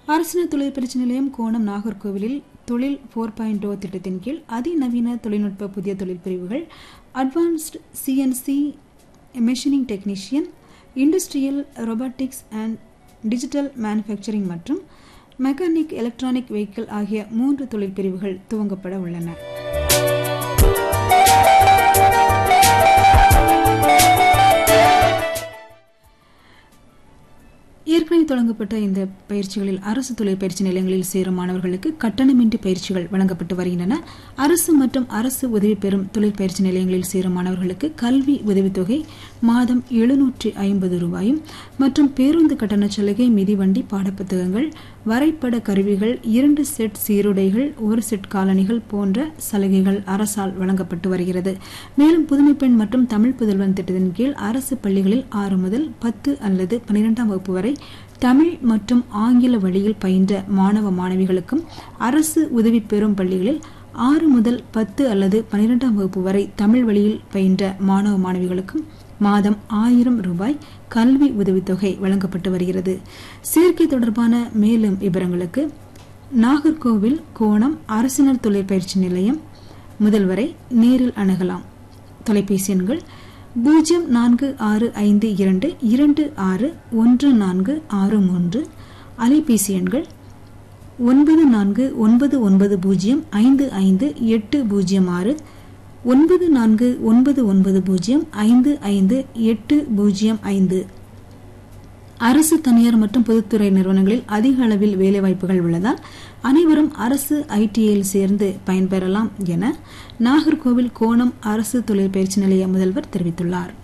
அரசினர் தொழிற்பயிற்சி நிலையம் கோணம் நாகர்கோவிலில் தொழில் ஃபோர் பாயிண்ட் ஓ திட்டத்தின் கீழ் அதிநவீன தொழில்நுட்ப புதிய தொழில் பிரிவுகள் advanced CNC machining technician industrial robotics and digital manufacturing மற்றும் மெக்கானிக் எலக்ட்ரானிக் வெஹிக்கிள் ஆகிய மூன்று தொழில் பிரிவுகள் துவங்கப்பட உள்ளன ஏற்கனவே தொடங்கப்பட்ட இந்த பயிற்சிகளில் அரசு தொழிற்பயிற்சி நிலையங்களில் சேரும் மாணவர்களுக்கு கட்டணமின்றி பயிற்சிகள் வழங்கப்பட்டு வருகின்றன அரசு மற்றும் அரசு உதவி பெறும் தொழிற்பயிற்சி நிலையங்களில் சேரும் மாணவர்களுக்கு கல்வி உதவித்தொகை மாதம் எழுநூற்றி ஐம்பது ரூபாயும் மற்றும் பேருந்து கட்டண சலுகை மிதிவண்டி பாடப்புத்தகங்கள் வரைபட கருவிகள் இரண்டு செட் சீருடைகள் ஒரு செட் காலணிகள் போன்ற சலுகைகள் அரசால் வழங்கப்பட்டு வருகிறது மேலும் புதுமை பெண் மற்றும் தமிழ் புதல்வன் திட்டத்தின் கீழ் அரசு பள்ளிகளில் ஆறு முதல் பத்து அல்லது பனிரெண்டாம் வகுப்பு வரை தமிழ் மற்றும் ஆங்கில வழியில் பயின்ற மாணவ மாணவிகளுக்கும் அரசு உதவி பெறும் பள்ளிகளில் ஆறு முதல் பத்து அல்லது பனிரெண்டாம் வகுப்பு வரை தமிழ் வழியில் பயின்ற மாணவ மாணவிகளுக்கும் மாதம் ஆயிரம் ரூபாய் கல்வி உதவித்தொகை வழங்கப்பட்டு வருகிறது சேர்க்கை தொடர்பான மேலும் விவரங்களுக்கு நாகர்கோவில் கோணம் அரசினர் தொழிற்பயிற்சி நிலையம் முதல்வரை நேரில் அணுகலாம் தொலைபேசி எண்கள் பூஜ்ஜியம் நான்கு ஆறு ஐந்து இரண்டு இரண்டு ஆறு ஒன்று நான்கு ஆறு மூன்று அலைபேசி எண்கள் ஒன்பது நான்கு ஒன்பது ஒன்பது பூஜ்ஜியம் ஐந்து ஐந்து எட்டு பூஜ்ஜியம் ஆறு ஒன்பது நான்கு ஒன்பது ஒன்பது பூஜ்ஜியம் ஐந்து ஐந்து எட்டு பூஜ்ஜியம் ஐந்து அரசு தனியார் மற்றும் பொதுத்துறை நிறுவனங்களில் அதிக அளவில் வேலைவாய்ப்புகள் உள்ளதால் அனைவரும் அரசு ஐடிஐயில் சேர்ந்து பயன்பெறலாம் என நாகர்கோவில் கோணம் அரசு தொழிற்பயிற்சி நிலைய முதல்வர் தெரிவித்துள்ளார்